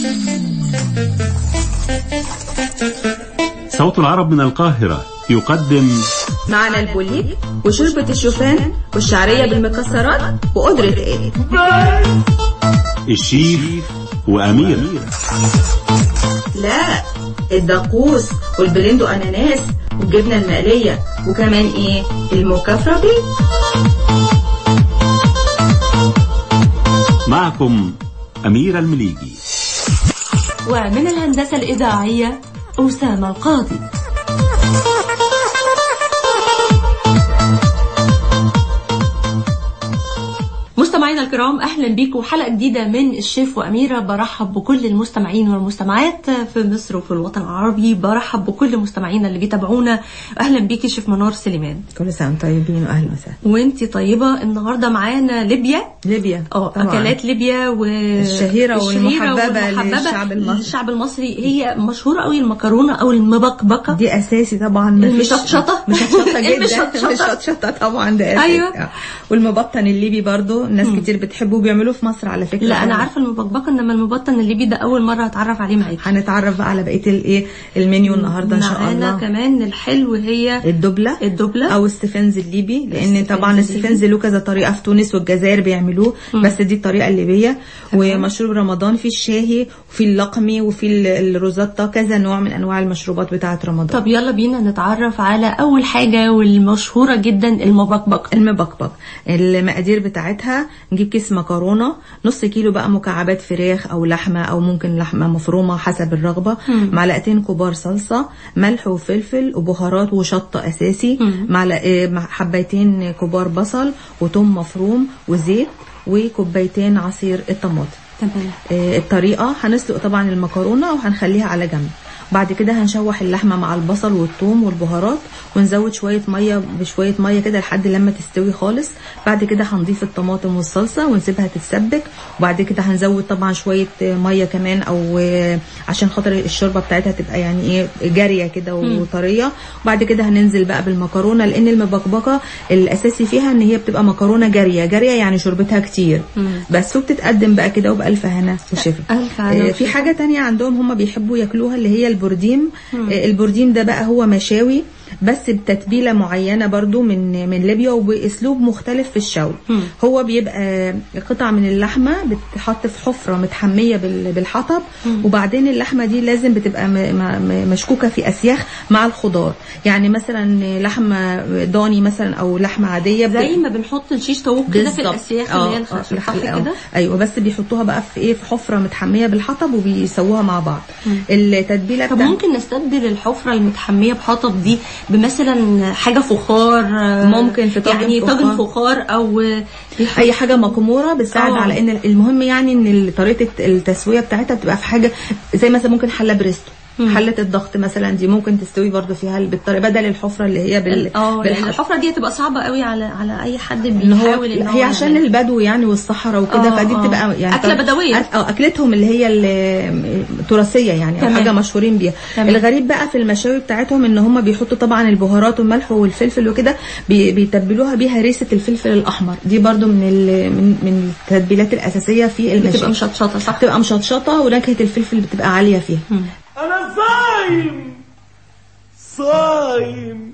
صوت العرب من القاهرة يقدم معنا البوليب وشوربة الشوفان والشعرية بالمكسرات وقدرة ايه الشيف وأمير لا الدقوس والبلندو اناناس والجبنة المقلية وكمان ايه المكافرة بيه معكم أمير المليجي ومن الهندسة الإذاعية أسامة القاضي مستمعينا الكرام اهلا بيكم حلقه جديده من الشيف واميره برحب بكل المستمعين والمستمعات في مصر وفي الوطن العربي برحب بكل مستمعينا اللي بيتابعونا اهلا بيكي شيف منار سليمان كل سنة وانتم طيبين واهلا وسهلا وانتي طيبه النهارده معانا ليبيا ليبيا اه طبعاً. اكلات ليبيا و الشهيرة والمحببة للشعب المصري. للشعب المصري هي مشهوره قوي المكرونه او المبكبكه دي اساسي طبعا ما فيش- المشطشطة. مشطشطه جدا المشطشطة. المشطشطه طبعا ده اساسي أيوة. آه. والمبطن الليبي برضو ناس كتير بتحبه وبيعملوه في مصر على فكره لا انا عارفه المبكبكه انما المبطن الليبي ده اول مره اتعرف عليه معاكي هنتعرف بقى على بقيه الايه المنيو النهارده ان شاء معانا الله كمان الحلو هي الدبله الدبله او السفنز الليبي لان السفنز طبعا الليبي. السفنز له كذا طريقه في تونس والجزائر بيعملوه بس دي الطريقه الليبيه ومشروب رمضان في الشاهي وفي اللقمي وفي ال- الروزاتا كذا نوع من انواع المشروبات بتاعه رمضان طب يلا بينا نتعرف على اول حاجه والمشهوره جدا المبكبكه المبكبك المقادير بتاعتها نجيب كيس مكرونه نص كيلو بقى مكعبات فراخ او لحمه او ممكن لحمه مفرومه حسب الرغبه معلقتين كبار صلصه ملح وفلفل وبهارات وشطه اساسي معلق آه، مع حبايتين كبار بصل وثوم مفروم وزيت وكوبايتين عصير الطماطم تمام آه، الطريقة هنسلق طبعا المكرونة وهنخليها على جنب بعد كده هنشوح اللحمة مع البصل والثوم والبهارات ونزود شوية مية بشوية مية كده لحد لما تستوي خالص بعد كده هنضيف الطماطم والصلصة ونسيبها تتسبك وبعد كده هنزود طبعا شوية آه، مية كمان او آه، عشان خاطر الشوربة بتاعتها تبقى يعني ايه جارية كده وطرية وبعد كده هننزل بقى بالمكرونة لان المبكبكة الاساسي فيها ان هي بتبقى مكرونة جارية جارية يعني شوربتها كتير بس وبتتقدم بقى كده وبألف هنا وشفا ألف هنا آه، في وشفا. حاجة تانية عندهم هم بيحبوا ياكلوها اللي هي البرديم آه، البرديم ده بقى هو مشاوي بس بتتبيلة معينة برضو من من ليبيا وبأسلوب مختلف في الشوي هو بيبقى قطع من اللحمة بتتحط في حفرة متحمية بال- بالحطب وبعدين اللحمة دي لازم بتبقى م- م- م- مشكوكة في أسياخ مع الخضار يعني مثلا لحمة ضاني مثلا أو لحمة عادية بت- زي ما بنحط الشيش طاووق كده في بالظبط. الاسياخ اللي هي آه، الخشب آه، صح آه، كده ايوه بس بيحطوها بقى في ايه في حفره متحميه بالحطب وبيسووها مع بعض التتبيله طب بتاع- ممكن نستبدل الحفره المتحميه بحطب دي بمثلا حاجه فخار آه، ممكن في طاجن يعني فخار. طاجن فخار او آه، اي حاجه مقموره بتساعد آه. على ان المهم يعني ان طريقه التسويه بتاعتها بتبقى في حاجه زي مثلا ممكن حله بريستو حله الضغط مثلا دي ممكن تستوي برضو فيها بالطريقه بدل الحفره اللي هي بال اه لان بالحطب. الحفره دي هتبقى صعبه قوي على على اي حد ان هو بيحاول ان هو هي عشان يعملها. البدو يعني والصحراء وكده آه، فدي آه. بتبقى يعني أكلة طب- بدوية. أك- اه اكلتهم اللي هي ال- التراثيه يعني او تمام. حاجه مشهورين بيها تمام. الغريب بقى في المشاوي بتاعتهم ان هم بيحطوا طبعا البهارات والملح والفلفل وكده بي- بيتبلوها بيها ريسه الفلفل الاحمر دي برضو من ال- من من التتبيلات الاساسيه في المشاوي بتبقى مشطشطه صح بتبقى مشطشطه ونكهه الفلفل بتبقى عاليه فيها أنا صايم صايم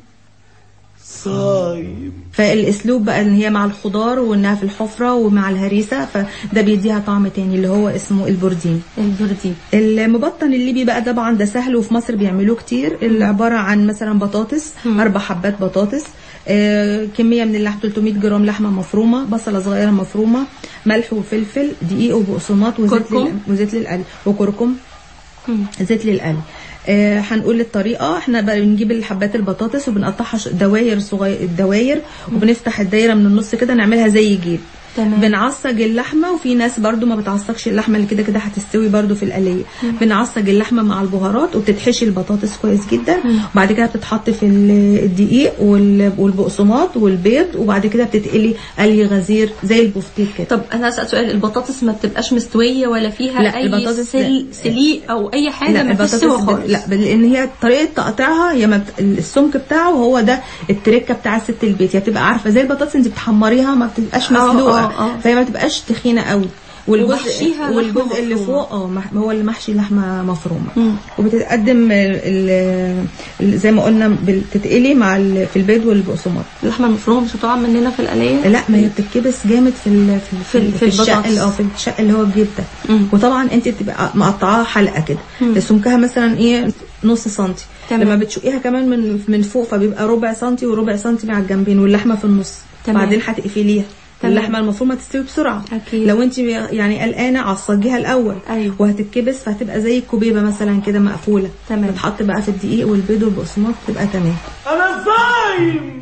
صايم فالاسلوب بقى ان هي مع الخضار وانها في الحفره ومع الهريسه فده بيديها طعم تاني اللي هو اسمه البردين البردي المبطن الليبي بقى طبعا ده سهل وفي مصر بيعملوه كتير اللي عباره عن مثلا بطاطس اربع حبات بطاطس آه، كميه من اللحم 300 جرام لحمه مفرومه بصله صغيره مفرومه ملح وفلفل دقيق وبقسماط وزيت كركم. لل... وزيت للقلي وكركم زيت للقلي آه هنقول الطريقة احنا بقى بنجيب الحبات البطاطس وبنقطعها ش- دواير صغير دواير وبنفتح الدايرة من النص كده نعملها زي جيب تمام. بنعصج اللحمه وفي ناس برضو ما بتعصجش اللحمه اللي كده كده هتستوي برضو في القليه بنعصج اللحمه مع البهارات وبتتحشي البطاطس كويس جدا وبعد كده بتتحط في ال- الدقيق وال- والبقسماط والبيض وبعد كده بتتقلي قلي غزير زي البفتيك كده طب انا هسأل سؤال البطاطس ما بتبقاش مستوية ولا فيها لا، اي البطاطس سل... لا. سليق او اي حاجة لا ما فيش البطاطس سوا بت- خالص لا بل- لان هي طريقه تقطيعها هي ما بت... السمك بتاعه هو ده التركه بتاع ست البيت هي بتبقى عارفه زي البطاطس انت بتحمريها ما بتبقاش آه، مسلوقه آه، آه. فهي ما بتبقاش تخينه قوي والجزء ومحشيها لحمة والجزء اللي مفرومة. فوق اه مح- هو اللي محشي لحمه مفرومه مم. وبتتقدم ال- ال- ال- زي ما قلنا بتتقلي مع ال- في البيض والبقسماط اللحمه المفرومه مش هتقع مننا في القليه لا ما هي بتتكبس جامد في ال في ال في في, الشق البطاطس. اللي- اه في الشق اللي هو الجيب ده مم. وطبعا انت بتبقى مقطعاها حلقه كده سمكها مثلا ايه نص سنتي تمام. لما بتشقيها كمان من من فوق فبيبقى ربع سنتي وربع سنتي مع الجنبين واللحمه في النص تمام. بعدين هتقفليها تمام. اللحمه المفرومه تستوي بسرعه أكيد. لو انت يعني قلقانه عصجيها الاول أيوة. وهتتكبس فهتبقى زي الكوبيبه مثلا كده مقفوله تمام. تتحط بقى في الدقيق والبيض والبقسماط تبقى تمام انا صايم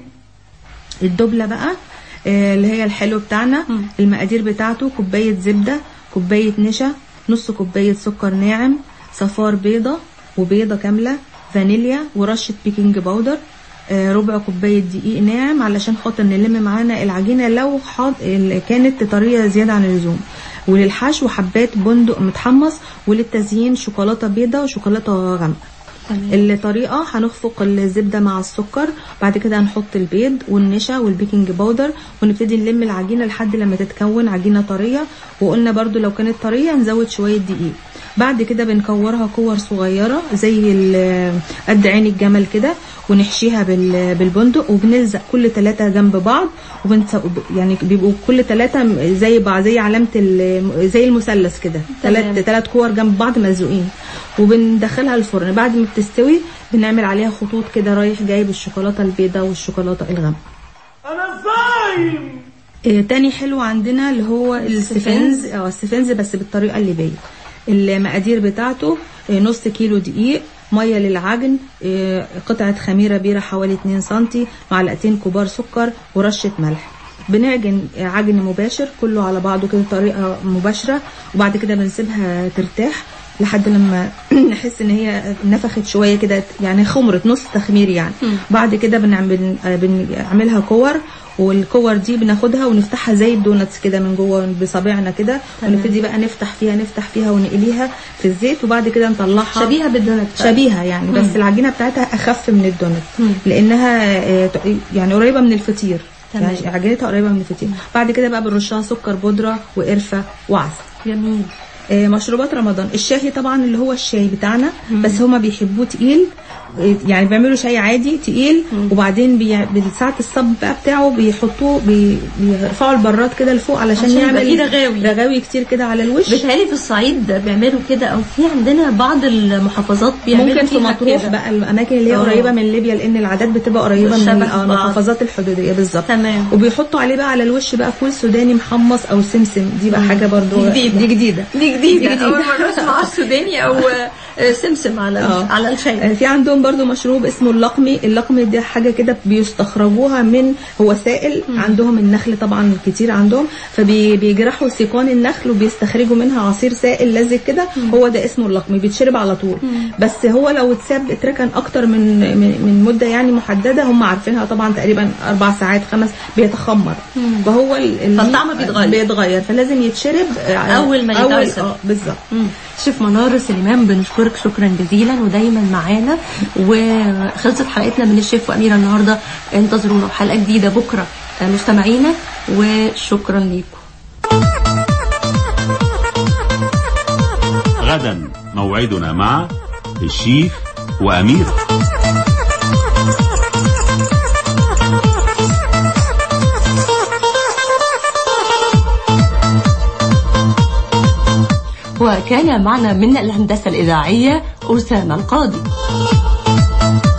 الدبلة بقى آه، اللي هي الحلو بتاعنا مم. المقادير بتاعته كوباية زبدة كوباية نشا نص كوباية سكر ناعم صفار بيضة وبيضة كاملة فانيليا ورشة بيكنج باودر آه، ربع كوباية دقيق ناعم علشان خاطر نلم معانا العجينة لو حاط ال- كانت طرية زيادة عن اللزوم وللحشو حبات بندق متحمص وللتزيين شوكولاتة بيضة وشوكولاتة غامقة تمام الطريقة هنخفق الزبدة مع السكر بعد كده هنحط البيض والنشا والبيكنج باودر ونبتدي نلم العجينة لحد لما تتكون عجينة طرية وقلنا برضو لو كانت طرية نزود شوية دقيق بعد كده بنكورها كور صغيرة زي ال- قد عين الجمل كده ونحشيها بال- بالبندق وبنلزق كل ثلاثة جنب بعض وبنس يعني بيبقوا كل ثلاثة زي بعض زي علامة ال- زي المثلث كده تمام. ثلاث ثلاث كور جنب بعض ملزوقين وبندخلها الفرن بعد ما بتستوي بنعمل عليها خطوط كده رايح جاي بالشوكولاته البيضاء والشوكولاته الغامقه انا صايم آه، تاني حلو عندنا اللي هو السفنز اه السفنز بس بالطريقه الليبيه المقادير بتاعته آه، نص كيلو دقيق ميه للعجن آه، قطعه خميره بيره حوالي 2 سم معلقتين كبار سكر ورشه ملح بنعجن عجن مباشر كله على بعضه كده طريقه مباشره وبعد كده بنسيبها ترتاح لحد لما نحس ان هي نفخت شويه كده يعني خمرت نص تخمير يعني بعد كده بنعمل بنعملها كور والكور دي بناخدها ونفتحها زي الدوناتس كده من جوه بصابعنا كده ونبتدي بقى نفتح فيها نفتح فيها ونقليها في الزيت وبعد كده نطلعها شبيهه بالدونات شبيهه يعني بس العجينه بتاعتها اخف من الدونات لانها آه، يعني قريبه من الفطير تمام. يعني عجينتها قريبه من الفطير بعد كده بقى بنرشها سكر بودره وقرفه وعسل جميل آه، مشروبات رمضان الشاي طبعا اللي هو الشاي بتاعنا بس هما بيحبوه تقيل آه، يعني بيعملوا شاي عادي تقيل وبعدين بي... ساعة الصب بقى بتاعه بيحطوه بي... بيرفعوا البراد كده لفوق علشان عشان يبقى يعمل فيه رغاوي. رغاوي كتير كده على الوش بيتهيألي في الصعيد بيعملوا كده او في عندنا بعض المحافظات بيعملوا ممكن في فيها مطروح كده. بقى الاماكن اللي هي آه. قريبه من ليبيا لان العادات بتبقى قريبه من شبه آه، بعض. المحافظات الحدوديه بالظبط تمام. وبيحطوا عليه بقى على الوش بقى فول سوداني محمص او سمسم دي بقى حاجه برضو دي جديدة. دي جديده دي جديدة أول مرة أسمع السوداني أو آه، سمسم على آه. على الشاي آه، في عندهم برضو مشروب اسمه اللقمي اللقمي ده حاجة كده بيستخرجوها من هو سائل عندهم النخل طبعا كتير عندهم فبيجرحوا سيقان النخل وبيستخرجوا منها عصير سائل لزج كده هو ده اسمه اللقمي بيتشرب على طول بس هو لو اتساب اتركن اكتر من من, من مدة يعني محددة هم عارفينها طبعا تقريبا اربع ساعات خمس بيتخمر فهو ال- ال- فالطعم بيتغير. بيتغير فلازم يتشرب آه، أول ما أول- يتعصر. اه بالظبط مم. شيف منار سليمان بنشكرك شكرا جزيلا ودايما معانا وخلصت حلقتنا من الشيف وأميرة النهاردة انتظرونا في حلقة جديدة بكرة آه، مستمعينا وشكرا ليكم غدا موعدنا مع الشيف وأميرة وكان معنا من الهندسة الإذاعية أسامة القاضي